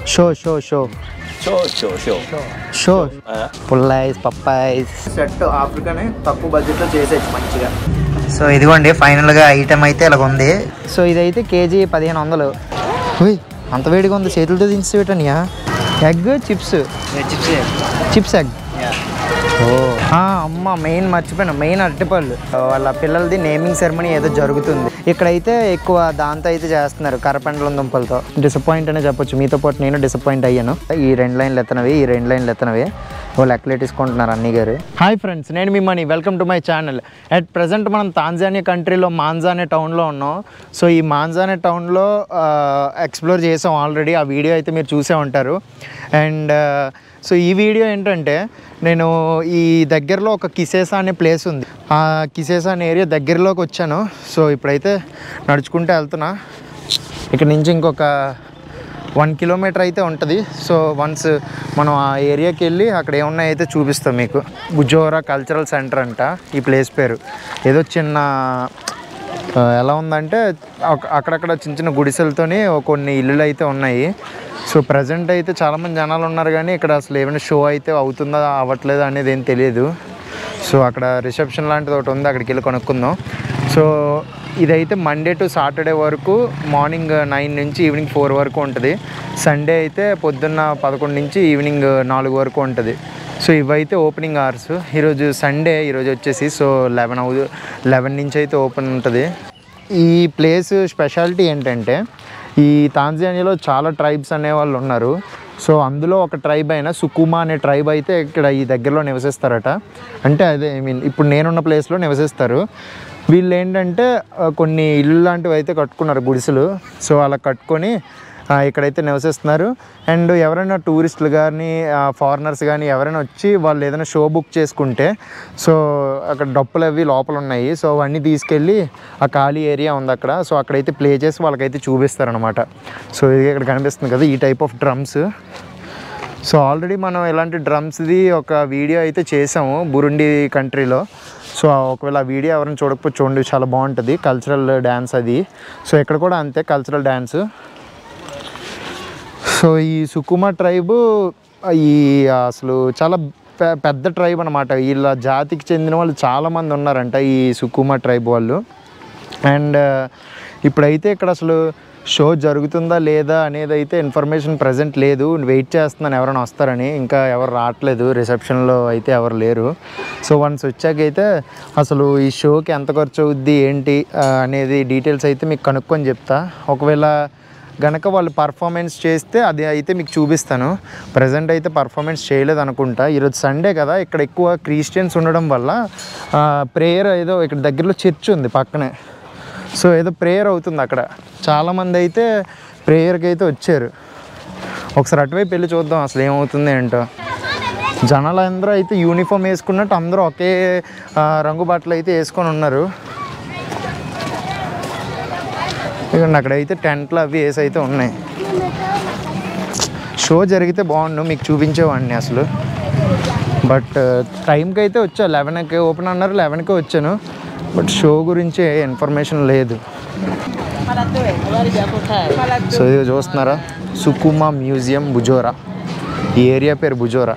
Show show show show show show show పుల్లైస్ పప్పాయిస్ set ఆఫ్రికానే తక్కువ బడ్జెట్లో చేసేయచ్చు మంచిగా సో ఇదిగోండి ఫైనల్గా ఐటెం అయితే ఇలాగ ఉంది సో ఇదైతే కేజీ పదిహేను వందలు ఉయ్, అంత వేడిగా ఉంది చేతులతో దించి పెట్టనియా ఎగ్ చిప్స్ చిప్స్ ఎగ్ ఓ ఆ, అమ్మ మెయిన్ మర్చిపోయాను మెయిన్ అరటిపళ్ళు వాళ్ళ పిల్లలది నేమింగ్ సెరమనీ ఏదో జరుగుతుంది ఇక్కడైతే ఎక్కువ దాంతో అయితే చేస్తున్నారు కరపెండలం దుంపలతో డిసప్పాయింట్ అనే చెప్పొచ్చు మీతో పాటు నేను డిసప్పాయింట్ అయ్యాను ఈ రెండు లైన్లు ఎత్తనవి ఈ రెండు లైన్లు ఎత్తనవి వాళ్ళు ఎక్కలేటేసుకుంటున్నారు అన్నీ గారు హాయ్ ఫ్రెండ్స్ నేను మీ Mani welcome to my channel at present మనం తాంజానియా కంట్రీలో మాంజా అనే టౌన్లో ఉన్నాం సో ఈ మాంజా అనే టౌన్లో ఎక్స్ప్లోర్ చేసాం ఆల్రెడీ ఆ వీడియో అయితే మీరు చూసే ఉంటారు అండ్ సో ఈ వీడియో ఏంటంటే నేను ఈ దగ్గరలో ఒక కిసేసా అనే ప్లేస్ ఉంది ఆ కిసేసా అనే ఏరియా దగ్గరలోకి వచ్చాను సో ఇప్పుడైతే నడుచుకుంటూ వెళ్తున్నా ఇక్కడ నుంచి ఇంకొక వన్ కిలోమీటర్ అయితే ఉంటుంది సో వన్స్ మనం ఆ ఏరియాకి వెళ్ళి అక్కడ ఏమున్నాయో అయితే చూపిస్తాం మీకు బుజోరా కల్చరల్ సెంటర్ అంట ఈ ప్లేస్ పేరు ఏదో చిన్న ఆ, ఎలా ఉందంటే అక్- అక్కడక్కడ చిన్న చిన్న గుడిసెలతోని కొన్ని ఇల్లులు అయితే ఉన్నాయి సో ప్రజెంట్ అయితే చాలామంది జనాలు ఉన్నారు కానీ ఇక్కడ అసలు ఏమైనా షో అయితే అవుతుందా అవ్వట్లేదా అనేది ఏం తెలియదు సో అక్కడ రిసెప్షన్ లాంటిది ఒకటి ఉంది అక్కడికి వెళ్ళి కొనుక్కుందాం సో ఇదైతే మండే టు సాటర్డే వరకు మార్నింగ్ నైన్ నుంచి ఈవినింగ్ ఫోర్ వరకు ఉంటుంది సండే అయితే పొద్దున్న పదకొండు నుంచి ఈవినింగ్ నాలుగు వరకు ఉంటుంది సో ఇవైతే ఓపెనింగ్ అవర్స్ ఈరోజు సండే ఈరోజు వచ్చేసి సో లెవెన్ అవు లెవెన్ నుంచి అయితే ఓపెన్ ఉంటుంది ఈ ప్లేస్ స్పెషాలిటీ ఏంటంటే ఈ తాంజానియాలో చాలా ట్రైబ్స్ అనే వాళ్ళు ఉన్నారు సో అందులో ఒక ట్రైబ్ అయిన సుకుమా అనే ట్రైబ్ అయితే ఇక్కడ ఈ దగ్గరలో నివసిస్తారట అంటే అదే ఐ మీన్ ఇప్పుడు నేనున్న ప్లేస్లో నివసిస్తారు వీళ్ళు ఏంటంటే ఆ, కొన్ని ఇల్లు లాంటివి అయితే కట్టుకున్నారు గుడిసెలు సో అలా కట్టుకొని ఆ, ఇక్కడైతే నివసిస్తున్నారు అండ్ ఎవరైనా టూరిస్టులు కానీ ఫారినర్స్ కానీ ఎవరైనా వచ్చి వాళ్ళు ఏదైనా షో బుక్ చేసుకుంటే సో అక్కడ డప్పులు అవి లోపల ఉన్నాయి సో అవన్నీ తీసుకెళ్ళి ఆ ఖాళీ ఏరియా ఉంది అక్కడ సో అక్కడైతే ప్లే చేసి వాళ్ళకైతే చూపిస్తారనమాట సో ఇది ఇక్కడ కనిపిస్తుంది కదా ఈ type of drums so already మనం ఇలాంటి డ్రమ్స్ది ఒక వీడియో అయితే చేసాము బురుండి కంట్రీలో సో ఒకవేళ ఆ వీడియో ఎవరైనా చూడకపోతే చూడండి చాలా బాగుంటుంది కల్చరల్ డ్యాన్స్ అది సో ఇక్కడ కూడా అంతే కల్చరల్ డ్యాన్స్ సో ఈ సుకుమా ట్రైబ్ ఈ అసలు చాలా పె- పెద్ద ట్రైబ్ అనమాట వీళ్ళ జాతికి చెందిన వాళ్ళు చాలామంది ఉన్నారంట ఈ సుకుమా ట్రైబ్ వాళ్ళు అండ్ ఇప్పుడైతే ఇక్కడ అసలు షో జరుగుతుందా లేదా అనేది అయితే ఇన్ఫర్మేషన్ ప్రజెంట్ లేదు వెయిట్ చేస్తున్నాను ఎవరైనా వస్తారని ఇంకా ఎవరు రావట్లేదు రిసెప్షన్లో అయితే ఎవరు లేరు సో వన్స్ వచ్చాకైతే అసలు ఈ షోకి ఎంత ఖర్చు అవుద్ది ఏంటి ఆ, అనేది డీటెయిల్స్ అయితే మీకు కనుక్కొని చెప్తా ఒకవేళ గనక వాళ్ళు పర్ఫార్మెన్స్ చేస్తే అది అయితే మీకు చూపిస్తాను ప్రజెంట్ అయితే పర్ఫార్మెన్స్ చేయలేదు అనుకుంటా ఈరోజు సండే కదా ఇక్కడ ఎక్కువ క్రిస్టియన్స్ ఉండడం వల్ల ప్రేయర్ ఏదో ఇక్కడ దగ్గరలో చర్చ్ ఉంది పక్కనే సో ఏదో ప్రేయర్ అవుతుంది అక్కడ చాలామంది అయితే ప్రేయర్కి అయితే వచ్చారు ఒకసారి అటువైపు వెళ్ళి చూద్దాం అసలు ఏమవుతుంది ఏంటో జనాలు అందరూ అయితే యూనిఫామ్ వేసుకున్నట్టు అందరూ ఒకే ఆ, రంగు బట్టలు అయితే వేసుకొని ఉన్నారు ఇదిగోండి అక్కడైతే టెంట్లు అవి వేసి అయితే ఉన్నాయి షో జరిగితే బాగుండు మీకు చూపించేవాడిని అసలు బట్ టైంకి అయితే వచ్చా లెవెన్కి ఓపెన్ అన్నారు లెవెన్కి వచ్చాను బట్ షో గురించి ఇన్ఫర్మేషన్ లేదు సో ఇది చూస్తున్నారా సుకుమా మ్యూజియం బుజోరా ఈ ఏరియా పేరు బుజోరా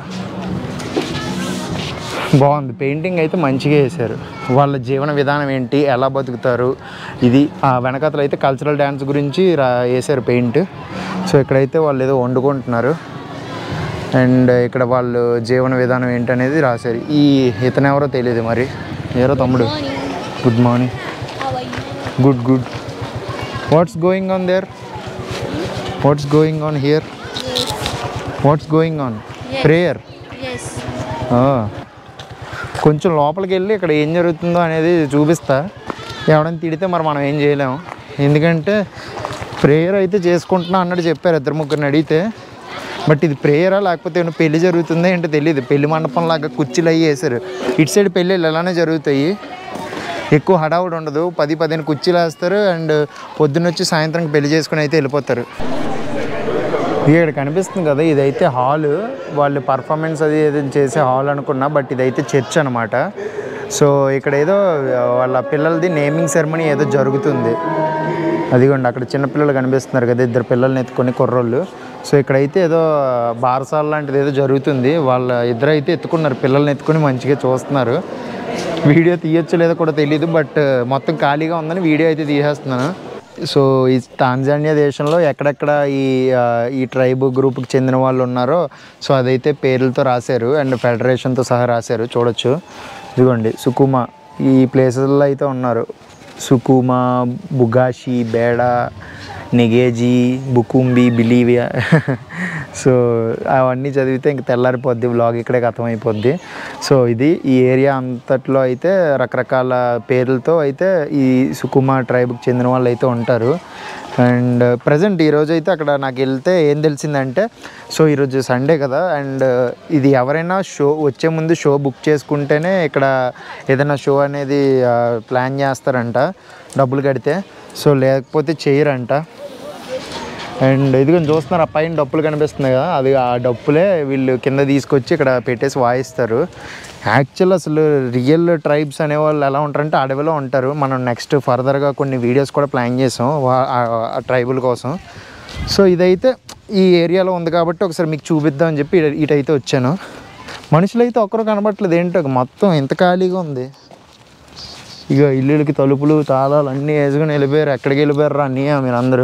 బాగుంది పెయింటింగ్ అయితే మంచిగా వేశారు వాళ్ళ జీవన విధానం ఏంటి ఎలా బతుకుతారు ఇది ఆ వెనకాతలు అయితే కల్చరల్ డ్యాన్స్ గురించి రా వేశారు పెయింట్ సో ఇక్కడైతే వాళ్ళు ఏదో వండుకుంటున్నారు అండ్ ఇక్కడ వాళ్ళు జీవన విధానం ఏంటనేది రాశారు ఈ ఇతను ఎవరో తెలియదు మరి ఎవరో తమ్ముడు good morning good good what's going on there what's going on here what's going on prayer Yes. కొంచెం లోపలికి వెళ్ళి ఇక్కడ ఏం జరుగుతుందో అనేది చూపిస్తా ఎవడైనా తిడితే మరి మనం ఏం చేయలేము ఎందుకంటే ప్రేయర్ అయితే చేసుకుంటున్నా అన్నట్టు చెప్పారు ఇద్దరు ముగ్గురిని అడిగితే బట్ ఇది ప్రేయరా లేకపోతే ఏమైనా పెళ్లి జరుగుతుందా ఏంటో తెలియదు పెళ్లి మండపం లాగా కుర్చీలు అయ్యి వేసారు ఇటు సైడ్ పెళ్ళిళ్ళు ఎలానే జరుగుతాయి ఎక్కువ హడావుడి ఉండదు పది పదిహేను కుర్చీలు వేస్తారు అండ్ పొద్దున్న వచ్చి సాయంత్రం పెళ్లి చేసుకుని అయితే వెళ్ళిపోతారు ఇది ఇక్కడ కనిపిస్తుంది కదా ఇదైతే హాల్ వాళ్ళు పర్ఫార్మెన్స్ అది ఏదో చేసే హాల్ అనుకున్నా బట్ ఇదైతే చర్చ్ అనమాట సో ఇక్కడ ఏదో వాళ్ళ పిల్లలది నేమింగ్ సెరమనీ ఏదో జరుగుతుంది అదిగోండి అక్కడ చిన్నపిల్లలు కనిపిస్తున్నారు కదా ఇద్దరు పిల్లల్ని ఎత్తుకొని కుర్రోళ్ళు సో ఇక్కడైతే ఏదో బారసాల లాంటిది ఏదో జరుగుతుంది వాళ్ళ ఇద్దరు అయితే ఎత్తుకున్నారు పిల్లల్ని ఎత్తుకుని మంచిగా చూస్తున్నారు వీడియో తీయొచ్చు లేదో కూడా తెలియదు బట్ మొత్తం ఖాళీగా ఉందని వీడియో అయితే తీసేస్తున్నాను సో ఈ టాంజానియా దేశంలో ఎక్కడెక్కడ ఈ ఆ, ఈ ట్రైబ్ గ్రూప్కి చెందిన వాళ్ళు ఉన్నారో సో అదైతే పేర్లతో రాశారు అండ్ ఫెడరేషన్తో సహా రాశారు చూడొచ్చు ఇదిగోండి సుకుమా ఈ ప్లేసెస్లో అయితే ఉన్నారు సుకుమా బుగాషి బేడా నెగేజీ బుకుంబి బిలీవియా సో అవన్నీ చదివితే ఇంక తెల్లారిపోద్ది బ్లాగ్ ఇక్కడే అర్థమైపోద్ది సో ఇది ఈ ఏరియా అంతట్లో అయితే రకరకాల పేర్లతో అయితే ఈ సుకుమా ట్రైబ్కి చెందిన వాళ్ళు అయితే ఉంటారు అండ్ ప్రజెంట్ ఈరోజు అయితే అక్కడ నాకు వెళ్తే ఏం తెలిసిందంటే సో ఈరోజు సండే కదా అండ్ ఇది ఎవరైనా షో వచ్చే ముందు షో బుక్ చేసుకుంటేనే ఇక్కడ ఏదైనా షో అనేది ఆ, ప్లాన్ చేస్తారంట డబ్బులు కడితే సో లేకపోతే చేయరంట అండ్ ఇదిగో చూస్తున్నారు ఆ పైన డప్పులు కనిపిస్తున్నాయి కదా అది ఆ డప్పులే వీళ్ళు కింద తీసుకొచ్చి ఇక్కడ పెట్టేసి వాయిస్తారు యాక్చువల్ అసలు రియల్ ట్రైబ్స్ అనేవాళ్ళు ఎలా ఉంటారంటే అడవిలో ఉంటారు మనం నెక్స్ట్ ఫర్దర్గా కొన్ని వీడియోస్ కూడా ప్లాన్ చేసాం వా- ఆ ట్రైబుల్ కోసం సో ఇదైతే ఈ ఏరియాలో ఉంది కాబట్టి ఒకసారి మీకు చూపిద్దామని చెప్పి ఇట- ఇటైతే వచ్చాను మనుషులు అయితే ఒక్కరు కనబట్టలేదు ఏంటో మొత్తం ఇంత ఖాళీగా ఉంది ఇక ఇల్లులకి తలుపులు తాళాలు అన్నీ వేసుకుని వెళ్ళిపోయారు ఎక్కడికి వెళ్ళిపోయారు రా అన్నయ్య మీరు అందరూ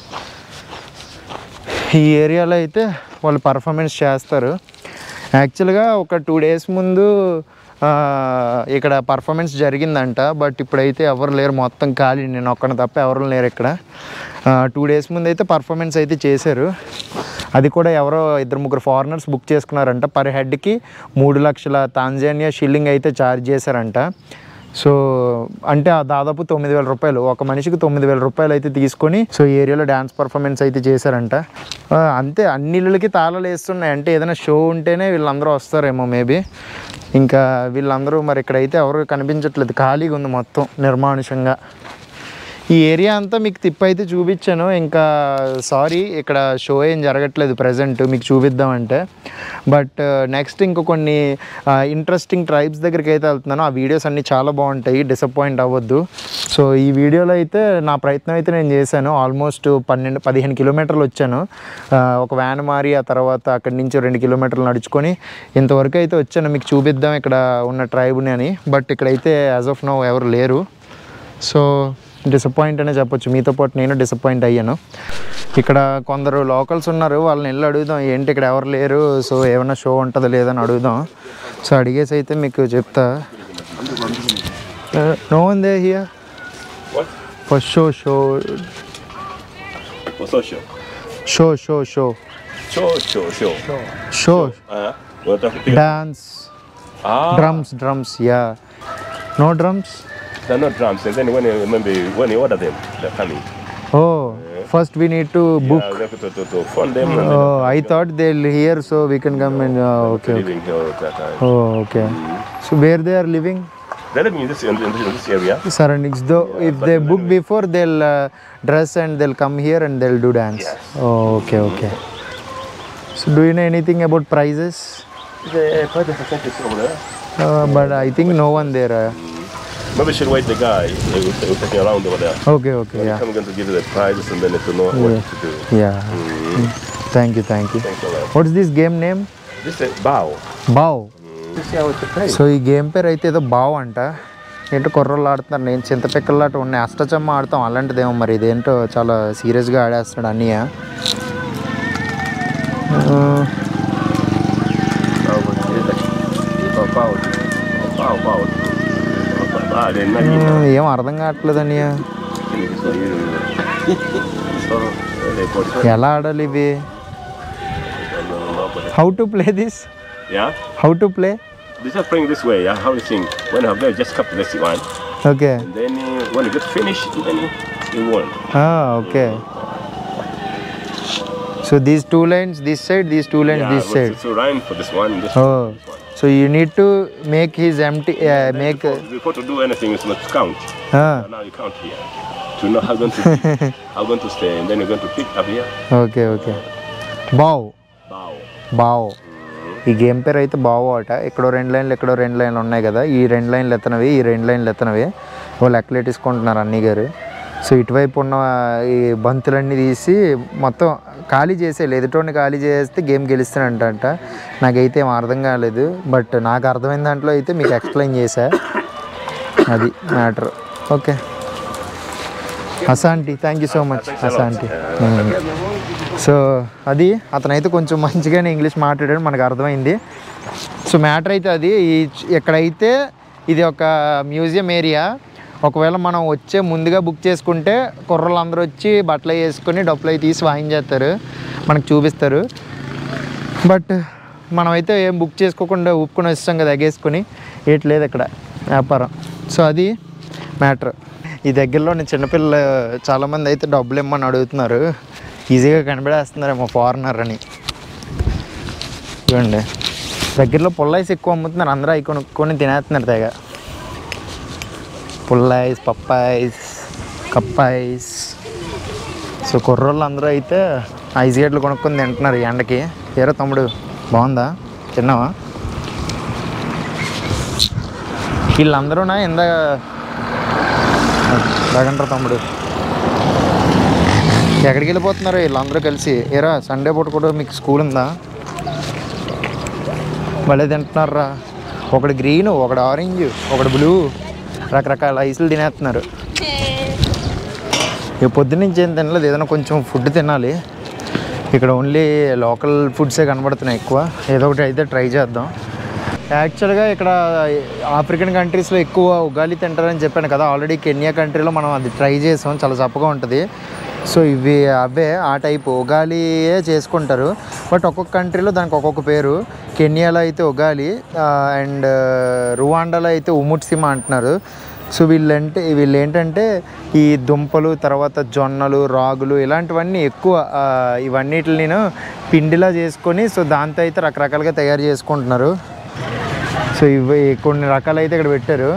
ఈ ఏరియాలో అయితే వాళ్ళు పర్ఫార్మెన్స్ చేస్తారు యాక్చువల్గా ఒక టూ డేస్ ముందు ఆ, ఇక్కడ పర్ఫార్మెన్స్ జరిగిందంట బట్ ఇప్పుడైతే ఎవరు లేరు మొత్తం ఖాళీ నేను ఒక్కని తప్ప ఎవరు లేరు ఇక్కడ టూ డేస్ ముందు అయితే పర్ఫార్మెన్స్ అయితే చేశారు అది కూడా ఎవరో ఇద్దరు ముగ్గురు ఫారినర్స్ బుక్ చేసుకున్నారంట పర్ హెడ్కి మూడు లక్షల తాంజానియా షిల్లింగ్ అయితే ఛార్జ్ చేశారంట సో అంటే ఆ దాదాపు తొమ్మిది వేల రూపాయలు ఒక మనిషికి తొమ్మిది వేల రూపాయలు అయితే తీసుకొని సో ఈ ఏరియాలో డ్యాన్స్ పర్ఫార్మెన్స్ అయితే చేశారంట ఆ, అంతే అన్ని ఇళ్ళకి తాళాలు వేస్తున్నాయి అంటే ఏదైనా షో ఉంటేనే వీళ్ళందరూ వస్తారేమో మేబీ ఇంకా వీళ్ళందరూ మరి ఇక్కడైతే ఎవరు కనిపించట్లేదు ఖాళీగా ఉంది మొత్తం నిర్మానుషంగా ఈ ఏరియా అంతా మీకు తిప్పి అయితే చూపించాను ఇంకా సారీ ఇక్కడ షో ఏం జరగట్లేదు ప్రజెంట్ మీకు చూపిద్దామంటే బట్ నెక్స్ట్ ఇంకో కొన్ని ఇంట్రెస్టింగ్ ట్రైబ్స్ దగ్గరికి అయితే వెళ్తున్నాను ఆ వీడియోస్ అన్నీ చాలా బాగుంటాయి డిసప్పాయింట్ అవ్వద్దు సో ఈ వీడియోలో అయితే నా ప్రయత్నం అయితే నేను చేశాను ఆల్మోస్ట్ పన్నెండు పదిహేను కిలోమీటర్లు వచ్చాను ఆ, ఒక వ్యాన్ మారి ఆ తర్వాత అక్కడి నుంచి రెండు కిలోమీటర్లు నడుచుకొని ఇంతవరకు అయితే వచ్చాను మీకు చూపిద్దాం ఇక్కడ ఉన్న ట్రైబ్ని అని బట్ ఇక్కడైతే యాజ్ ఆఫ్ నో ఎవరు లేరు సో డిసప్పాయింట్ అనే చెప్పొచ్చు మీతో పాటు నేను డిసప్పాయింట్ అయ్యాను ఇక్కడ కొందరు లోకల్స్ ఉన్నారు వాళ్ళని వెళ్ళి అడుగుదాం ఏంటి ఇక్కడ ఎవరు లేరు సో ఏమైనా షో ఉంటుందా లేదని అడుగుదాం సో అడిగేసి అయితే మీకు చెప్తా నో ఉందే here What? First show show What's that show? Show show show Show, show, show. Show Uh, what the dance Ah, drums drums yeah no drums they're not drums. And then when you maybe when you order them, they're coming. Oh first we need to book Yeah, we have to, to, to phone them and oh I thought they here so we can come and okay then living here at that time. Oh, okay. So where they are living? They're living in this, in this, in this area. Surroundings. Though, if they book before, they'll uh, dress and they'll come here and they'll do dance. Yes. Oh, okay, okay. So do you know anything about prices? The private percentage is over there. Uh, but I think no one there. Uh, Maybe we should wait the guy. He will, he will take you around over there. okay, okay, yeah, I'm going to give you the prizes and then to know what to do. yeah. Mm. Thank you, thank you. Thanks a lot. What's this game name? This is bow. బావ్ You see how it's playing? So ఈ game పేరు అయితే ఏదో బావ్ అంట ఏంటో కుర్రోళ్ళు ఆడుతున్నారు నేను చింతపిక్కలాట ఉన్నాయి అష్టచమ్మ ఆడతాం అలాంటిదేమో మరి ఇదేంటో చాలా సీరియస్గా ఆడేస్తున్నాడు అన్నయ్య ఆ, Bow, bow, bow, bow, bow. Ah, then not you. ఉమ్, ఏం అర్థం కావట్లేదు అన్నయ్య So you. So they put it. ఎలా ఆడాలి ఇవి No, no, no, but how to play this yeah. How to play This is playing this way. Yeah, how you sing? When you have there, just cut this one, okay and then uh, when you get finished, then you won. Okay so these two lines this side these two lines Yeah, this but side it's a rhyme for this one. This oh one, this one. So you need to make his empty make Before, before to do anything, it's not to count. And now you count here to know how going to how going to stay, and then you're going to pick up here. Okay okay bao Bow. బావ్ ఈ game పేరు అయితే బావ్ అట ఇక్కడో రెండు లైన్లు ఇక్కడో రెండు లైన్లు ఉన్నాయి కదా ఈ రెండు లైన్లు ఎత్తనవి ఈ రెండు లైన్లు ఎత్తనవి వాళ్ళు ఎక్కలేటేసుకుంటున్నారు అన్నీ గారు సో ఇటువైపు ఉన్న ఈ బంతులన్నీ తీసి మొత్తం ఖాళీ చేసేయాలి ఎదుటోడిని ఖాళీ చేస్తే గేమ్ గెలుస్తానంట నాకైతే ఏం అర్థం కాలేదు బట్ నాకు అర్థమైన దాంట్లో అయితే మీకు ఎక్స్ప్లెయిన్ చేశా అది మ్యాటర్ ఓకే అసాంటి థ్యాంక్ యూ సో మచ్ అసాంటి సో అది అతనైతే కొంచెం మంచిగానే ఇంగ్లీష్ మాట్లాడాడు మనకు అర్థమైంది సో మ్యాటర్ అయితే అది ఈ ఎక్కడైతే ఇది ఒక మ్యూజియం ఏరియా ఒకవేళ మనం వచ్చే ముందుగా బుక్ చేసుకుంటే కుర్రలు అందరూ వచ్చి బట్టలు వేసుకొని డబ్బులు అవి తీసి వాయించేస్తారు మనకు చూపిస్తారు బట్ మనమైతే ఏం బుక్ చేసుకోకుండా ఊపుకొని వచ్చాం కదా ఎగేసుకొని ఏటి లేదు ఇక్కడ వ్యాపారం సో అది మ్యాటర్ ఈ దగ్గరలో నేను చిన్నపిల్లలు చాలామంది అయితే డబ్బులు ఇమ్మని అడుగుతున్నారు ఈజీగా కనిపెడేస్తున్నారేమో ఫారినర్ అని చూడండి దగ్గరలో పుల్లైస్ ఎక్కువ అమ్ముతున్నారు అందరూ అవి కొనుక్కొని తినేస్తున్నారు తెగ పుల్లైస్ పప్పాయిస్ కప్పాయిస్ సో కుర్రోళ్ళు అందరూ అయితే ఐస్ గేట్లు కొనుక్కొని తింటున్నారు ఈ ఎండకి ఏరో తమ్ముడు బాగుందా తిన్నావా వీళ్ళందరూనా ఇందాక బాగంటారు తమ్ముడు ఎక్కడికి వెళ్ళిపోతున్నారు వీళ్ళందరూ కలిసి ఏరా సండే పూట కూడా మీకు స్కూల్ ఉందా భలే తింటున్నారా ఒకటి గ్రీన్ ఒకటి ఆరెంజ్ ఒకటి బ్లూ రకరకాల ఐసులు తినేస్తున్నారు ఇక పొద్దున్నుంచి ఏం తినలేదు ఏదైనా కొంచెం ఫుడ్ తినాలి ఇక్కడ ఓన్లీ లోకల్ ఫుడ్సే కనబడుతున్నాయి ఎక్కువ ఏదో ఒకటి అయితే ట్రై చేద్దాం యాక్చువల్గా ఇక్కడ ఆఫ్రికన్ కంట్రీస్లో ఎక్కువ ఉగాలి తింటారని చెప్పాను కదా ఆల్రెడీ కెన్యా కంట్రీలో మనం అది ట్రై చేసాం చాలా చప్పగా ఉంటుంది సో ఇవి అవే ఆ టైప్ ఉగాలియే చేసుకుంటారు బట్ ఒక్కొక్క కంట్రీలో దానికి ఒక్కొక్క పేరు కెన్యాలో అయితే ఉగాలి అండ్ రువాండాలో అయితే ఉముట్సిమా అంటున్నారు సో వీళ్ళంటే వీళ్ళు ఏంటంటే ఈ దుంపలు తర్వాత జొన్నలు రాగులు ఇలాంటివన్నీ ఎక్కువ ఆ, ఇవన్నిటిని పిండిలా చేసుకొని సో దాంతో అయితే రకరకాలుగా తయారు చేసుకుంటున్నారు సో ఇవి కొన్ని రకాలు అయితే ఇక్కడ పెట్టారు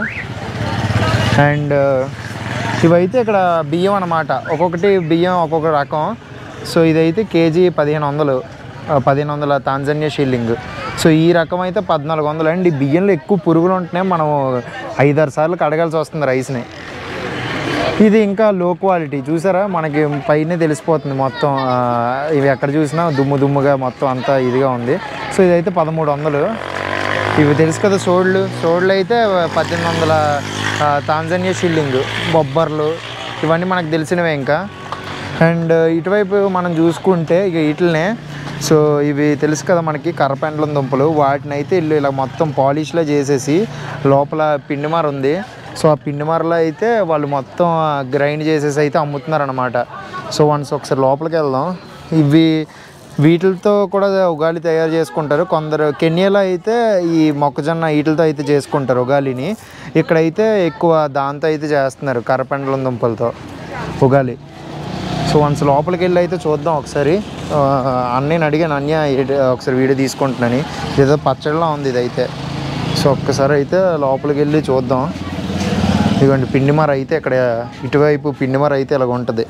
అండ్ ఇవైతే ఇక్కడ బియ్యం అన్నమాట ఒక్కొక్కటి బియ్యం ఒక్కొక్క రకం సో ఇదైతే కేజీ పదిహేను వందలు ఆ, పదిహేను వందల తాంజానియా షిల్లింగ్ సో ఈ రకం అయితే పద్నాలుగు వందలు అండ్ ఈ బియ్యంలో ఎక్కువ పురుగులు ఉంటున్నాయి మనం ఐదారు సార్లు కడగాల్సి వస్తుంది రైస్ని ఇది ఇంకా లో క్వాలిటీ చూసారా మనకి పైన తెలిసిపోతుంది మొత్తం ఆ, ఇవి ఎక్కడ చూసినా దుమ్ము దుమ్ముగా మొత్తం అంతా ఇదిగా ఉంది సో ఇదైతే పదమూడు వందలు ఇవి తెలుసు కదా సోళ్ళు సోళ్ళు అయితే పద్దెనిమిది వందల ఆ, తాంజానియా షిల్లింగ్ బొబ్బర్లు ఇవన్నీ మనకు తెలిసినవే ఇంకా అండ్ ఇటువైపు మనం చూసుకుంటే ఇక వీటినే సో ఇవి తెలుసు కదా మనకి కర్రపెండలం దుంపలు వాటిని అయితే ఇల్లు ఇలా మొత్తం పాలిష్లో చేసేసి లోపల పిండిమార ఉంది సో ఆ పిండిమారలో అయితే వాళ్ళు మొత్తం గ్రైండ్ చేసేసి అయితే అమ్ముతున్నారు అనమాట సో వన్స్ ఒకసారి లోపలికి వెళ్దాం ఇవి వీటితో కూడా ఉగాలి తయారు చేసుకుంటారు కొందరు కెన్యాలో అయితే ఈ మొక్కజొన్న వీటితో అయితే చేసుకుంటారు ఉగాలిని ఇక్కడైతే ఎక్కువ దాంతో అయితే చేస్తున్నారు కర్రపెండలం దుంపలతో ఉగాలి సో వన్స్ లోపలికి వెళ్ళి అయితే చూద్దాం ఒకసారి ఆ, అన్నయ్యని అడిగాను అన్య ఏంటి- ఒకసారి వీడియో తీసుకుంటున్నాను ఏదో పచ్చడిలా ఉంది ఇది అయితే సో ఒక్కసారి అయితే లోపలికి వెళ్ళి చూద్దాం ఇదిగోండి పిండిమర అయితే ఇక్కడ ఇటువైపు పిండిమర అయితే ఇలాగ ఉంటుంది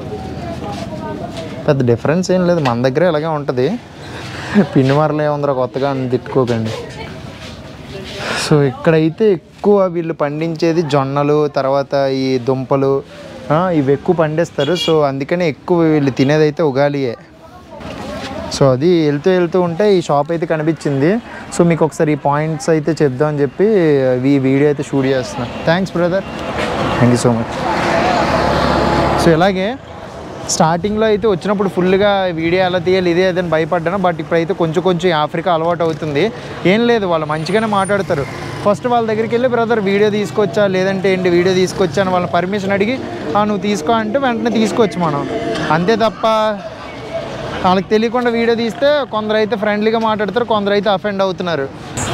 పెద్ద డిఫరెన్స్ ఏం లేదు మన దగ్గర ఇలాగే ఉంటుంది పిండిమరలో ఏముందరో కొత్తగా అని తిట్టుకోకండి సో ఇక్కడైతే ఎక్కువ వీళ్ళు పండించేది జొన్నలు తర్వాత ఈ దుంపలు ఆ, ఇవి ఎక్కువ పండిస్తారు సో అందుకనే ఎక్కువ వీళ్ళు తినేది అయితే ఉగాలియే సో అది వెళ్తూ వెళ్తూ ఉంటే ఈ షాప్ అయితే కనిపించింది సో మీకు ఒకసారి ఈ పాయింట్స్ అయితే చెప్దామని చెప్పి ఈ వీడియో అయితే షూట్ చేస్తున్నా thanks brother thank you so much so ఇలాగే స్టార్టింగ్లో అయితే వచ్చినప్పుడు ఫుల్గా వీడియో ఎలా తీయాలి ఇదే అదని భయపడ్డాను బట్ ఇప్పుడైతే కొంచెం కొంచెం ఈ ఆఫ్రికా అలవాటు అవుతుంది ఏం లేదు వాళ్ళు మంచిగానే మాట్లాడతారు ఫస్ట్ వాళ్ళ దగ్గరికి వెళ్ళి బ్రదర్ వీడియో తీసుకొచ్చా లేదంటే ఏంటి వీడియో తీసుకొచ్చా అని వాళ్ళని పర్మిషన్ అడిగి "ఆ, నువ్వు తీసుకో అంటే వెంటనే తీసుకోవచ్చు మనం అంతే తప్ప వాళ్ళకి తెలియకుండా వీడియో తీస్తే కొందరు అయితే ఫ్రెండ్లీగా మాట్లాడతారు కొందరు అయితే అఫెండ్ అవుతున్నారు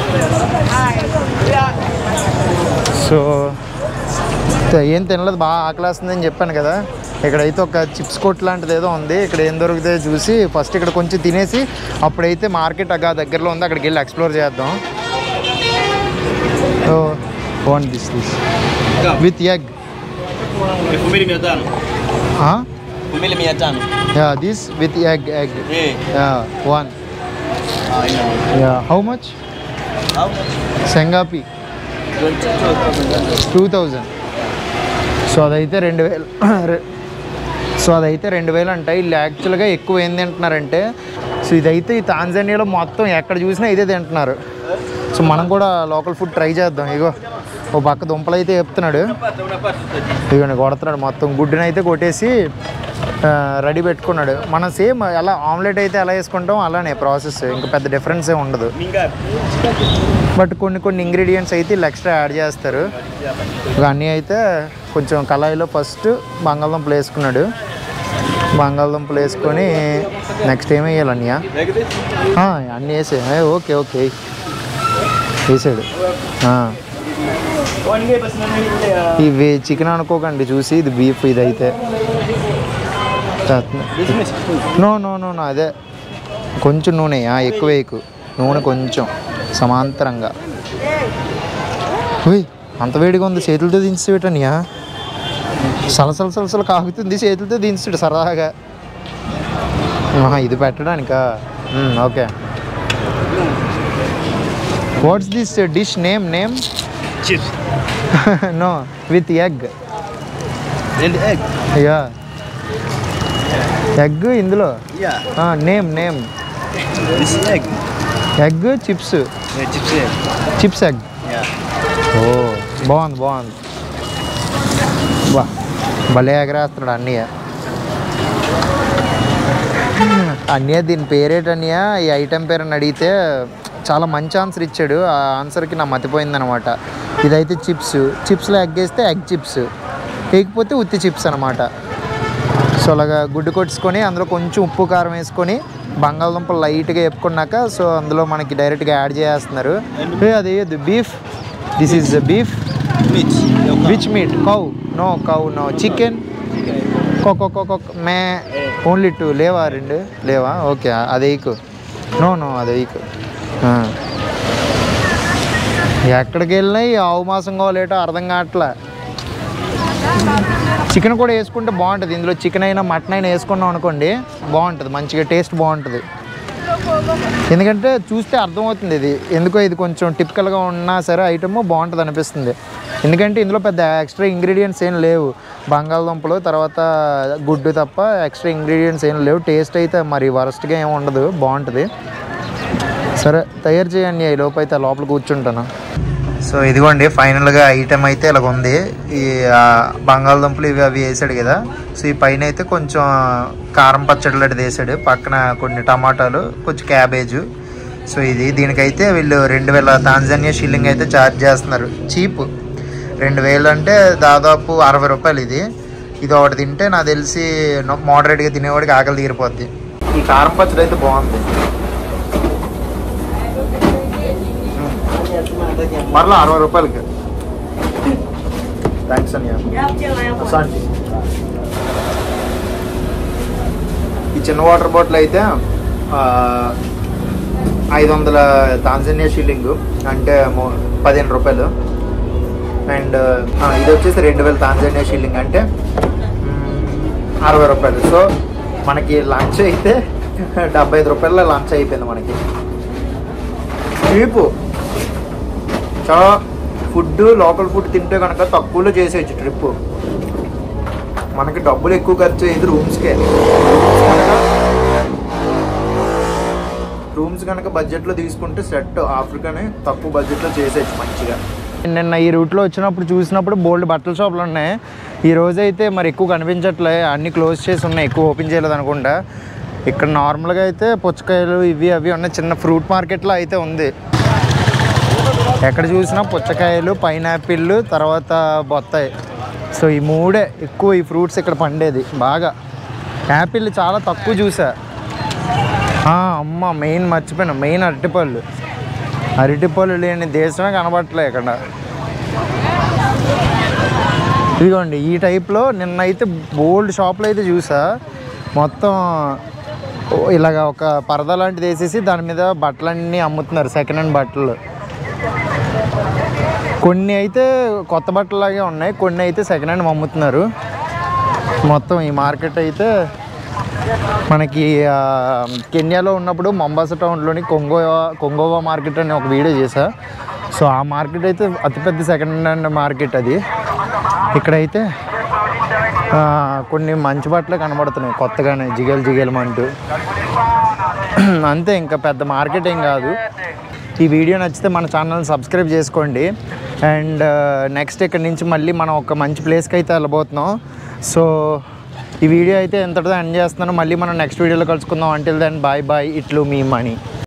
సో త- ఏం తినలేదు బాగా ఆకలేస్తుందని చెప్పాను కదా ఇక్కడైతే ఒక చిప్స్ కొట్ లాంటిది ఏదో ఉంది ఇక్కడ ఏం దొరుకుతాయో చూసి ఫస్ట్ ఇక్కడ కొంచెం తినేసి అప్పుడైతే మార్కెట్ అగా దగ్గరలో ఉంది అక్కడికి వెళ్ళి ఎక్స్ప్లోర్ చేద్దాం so one this this with egg elfu mbili mia tano elfu mbili mia tano this with egg egg Eh, one ah, ina how much au సెంగాపి 22,000. టూ థౌజండ్ సో అదైతే రెండు వేలు సో అదైతే రెండు వేలు అంట వీళ్ళు యాక్చువల్గా ఎక్కువ ఏం తింటున్నారంటే సో ఇదైతే ఈ తాంజానియాలో మొత్తం ఎక్కడ చూసినా ఇదే తింటున్నారు సో మనం కూడా లోకల్ ఫుడ్ ట్రై చేద్దాం ఇగో ఓ పక్క దుంపలు అయితే చెప్తున్నాడు ఇదిగోండి కొడుతున్నాడు మొత్తం గుడ్డుని అయితే కొట్టేసి రెడీ పెట్టుకున్నాడు మనం సేమ్ ఎలా ఆమ్లెట్ అయితే ఎలా వేసుకుంటాం అలానే ప్రాసెస్ ఇంకా పెద్ద డిఫరెన్స్ ఏ ఉండదు బట్ కొన్ని కొన్ని ఇంగ్రీడియంట్స్ అయితే వీళ్ళు ఎక్స్ట్రా యాడ్ చేస్తారు ఇక అన్నీ అయితే కొంచెం కళాయిలో ఫస్ట్ బంగాళదుంపలు వేసుకున్నాడు బంగాళదుంపలు వేసుకొని నెక్స్ట్ ఏం వేయాలి అన్నయ్య ఆ, అన్నీ వేసే ఏ, ఓకే ఓకే వేసాడు ఆ. ఇవి చికెన్ అనుకోకండి చూసి ఇది బీఫ్ ఇదైతే నో నో నో నో అదే కొంచెం నూనె ఆ, ఎక్కువ వేయకు నూనె కొంచెం సమాంతరంగా ఉయ్ అంత వేడిగా ఉంది చేతులతో దించేటనియా సలసల సలసల కాగుతుంది చేతులతో దించుడు సరదాగా ఆహా, ఇది పెట్టడానికా మ్మ్, okay what's this dish name name Chips. No with egg And egg. Yeah egg ఇందులో Yeah. Name name This egg. Egg chips Yeah, chips egg. Chips egg Yeah. ఓ బాగుంది బాగుంది వా భలే ఎగరేస్తున్నాడు అన్నయ్య అన్నయ్య దీని పేరేట అన్నయ్య ఈ ఐటెం పేరు అని అడిగితే చాలా మంచి ఆన్సర్ ఇచ్చాడు ఆ ఆన్సర్కి నా మతిపోయిందనమాట ఇదైతే చిప్స్ చిప్స్లో ఎగ్ వేస్తే ఎగ్ చిప్స్ వేయకపోతే ఉత్తి చిప్స్ అనమాట సో అలాగా గుడ్డు కొట్టుకొని అందులో కొంచెం ఉప్పు కారం వేసుకొని బంగాళదుంపలు లైట్గా వేపుకున్నాక సో అందులో మనకి డైరెక్ట్గా యాడ్ చేస్తున్నారు ఏ, అది beef this is beef Meat. Which meat cow no cow no chicken కొక్క మే ఓన్లీ టూ లేవా రెండు లేవా ఓకే అది వేయకు నో నో అది వేయకు ఆ. ఎక్కడికి వెళ్ళినా ఈ ఆవు మాసం కావాలేటో అర్థం కావట్లే చికెన్ కూడా వేసుకుంటే బాగుంటుంది ఇందులో చికెన్ అయినా మటన్ అయినా వేసుకున్నాం అనుకోండి బాగుంటుంది మంచిగా టేస్ట్ బాగుంటుంది ఎందుకంటే చూస్తే అర్థమవుతుంది ఇది ఎందుకో ఇది కొంచెం టిపికల్గా ఉన్నా సరే ఐటమ్ బాగుంటుంది అనిపిస్తుంది ఎందుకంటే ఇందులో పెద్ద ఎక్స్ట్రా ఇంగ్రీడియంట్స్ ఏం లేవు బంగాళదుంపలు తర్వాత గుడ్డు తప్ప ఎక్స్ట్రా ఇంగ్రీడియంట్స్ ఏం లేవు టేస్ట్ అయితే మరి వరస్ట్గా ఏమి ఉండదు బాగుంటుంది సరే తయారు చేయండి ఈ లోపు అయితే లోపల కూర్చుంటాను సో ఇదిగోండి ఫైనల్గా ఐటెం అయితే ఇలాగ ఉంది ఈ ఆ, బంగాళదుంపలు ఇవి అవి వేసాడు కదా సో ఈ పైన అయితే కొంచెం కారం పచ్చడి లాంటిది వేసాడు పక్కన కొన్ని టమాటాలు కొంచెం క్యాబేజు సో ఇది దీనికైతే వీళ్ళు రెండు వేల తాంజానియా షిల్లింగ్ అయితే ఛార్జ్ చేస్తున్నారు చీప్ రెండు వేలు అంటే దాదాపు అరవై రూపాయలు ఇది ఇది ఒకటి తింటే నాకు తెలిసి మోడరేట్గా తినేవాడికి ఆకలి తీరిపోద్ది ఈ కారం పచ్చడి అయితే బాగుంది మరలా అరవై రూపాయలకి థ్యాంక్స్ అన్నయ్య అసాంటి. ఈ చిన్న వాటర్ బాటిల్ అయితే ఆ, ఐదు వందల తాంజానియా షిల్లింగ్ అంటే మో- పదిహేను రూపాయలు అండ్ ఆ, ఇది వచ్చేసి రెండు వేల తాంజానియా షిల్లింగ్ అంటే మ్, అరవై రూపాయలు సో మనకి లంచ్ అయితే డెబ్బై ఐదు రూపాయల లంచ్ అయిపోయింది మనకి చీపు చాలా ఫుడ్ లోకల్ ఫుడ్ తింటే కనుక తక్కువలో చేసేయచ్చు ట్రిప్ మనకి డబ్బులు ఎక్కువ ఖర్చు అయ్యేది రూమ్స్కే రూమ్స్ కనుక బడ్జెట్లో తీసుకుంటే సెట్ ఆఫ్రికానే తక్కువ బడ్జెట్లో చేసేయచ్చు మంచిగా నిన్న ఈ రూట్లో వచ్చినప్పుడు చూసినప్పుడు బోల్డ్ బట్టల షాపులు ఉన్నాయి ఈ రోజు అయితే మరి ఎక్కువ కనిపించట్లే అన్నీ క్లోజ్ చేసి ఉన్నాయి ఎక్కువ ఓపెన్ చేయలేదు అనుకుంటా ఇక్కడ నార్మల్గా అయితే పుచ్చకాయలు ఇవి అవి ఉన్నాయి చిన్న ఫ్రూట్ మార్కెట్లో అయితే ఉంది ఎక్కడ చూసినా పుచ్చకాయలు పైనాపిల్ తర్వాత బొత్తాయి సో ఈ మూడే ఎక్కువ ఈ ఫ్రూట్స్ ఇక్కడ పండేది బాగా యాపిల్ చాలా తక్కువ చూసా ఆ, అమ్మ మెయిన్ మర్చిపోయాను మెయిన్ అరటిపళ్ళు అరటిపళ్ళు లేని దేశమే కనబడట్లే ఇక్కడ ఇదిగోండి ఈ టైప్లో నిన్నైతే బోల్డ్ షాప్లో అయితే చూసా మొత్తం ఓ ఇలాగ ఒక పరద లాంటిది వేసేసి దాని మీద బట్టలన్నీ అమ్ముతున్నారు సెకండ్ హ్యాండ్ బట్టలు కొన్ని అయితే కొత్త బట్టలాగే ఉన్నాయి కొన్ని అయితే సెకండ్ హ్యాండ్ అమ్ముతున్నారు మొత్తం ఈ మార్కెట్ అయితే మనకి ఆ, కెన్యాలో ఉన్నప్పుడు మొంబాసా టౌన్లోని కొంగోవా కొంగోవా మార్కెట్ అని ఒక వీడియో చేశా సో ఆ మార్కెట్ అయితే అతిపెద్ద సెకండ్ హ్యాండ్ మార్కెట్ అది ఇక్కడైతే ఆ, కొన్ని మంచి బట్టలు కనబడుతున్నాయి కొత్తగానే జిగేలు జిగేలమంటూ అంతే ఇంకా పెద్ద మార్కెట్ ఏం కాదు ఈ వీడియో నచ్చితే మన ఛానల్ సబ్స్క్రైబ్ చేసుకోండి అండ్ నెక్స్ట్ ఇక్కడ నుంచి మళ్ళీ మనం ఒక మంచి ప్లేస్కి అయితే వెళ్ళబోతున్నాం సో ఈ వీడియో అయితే ఎంతటితో ఎండ్ చేస్తున్నాను మళ్ళీ మనం నెక్స్ట్ వీడియోలో కలుసుకుందాం అంటిల్ దెన్ బాయ్ బాయ్ ఇట్లు మీ మనీ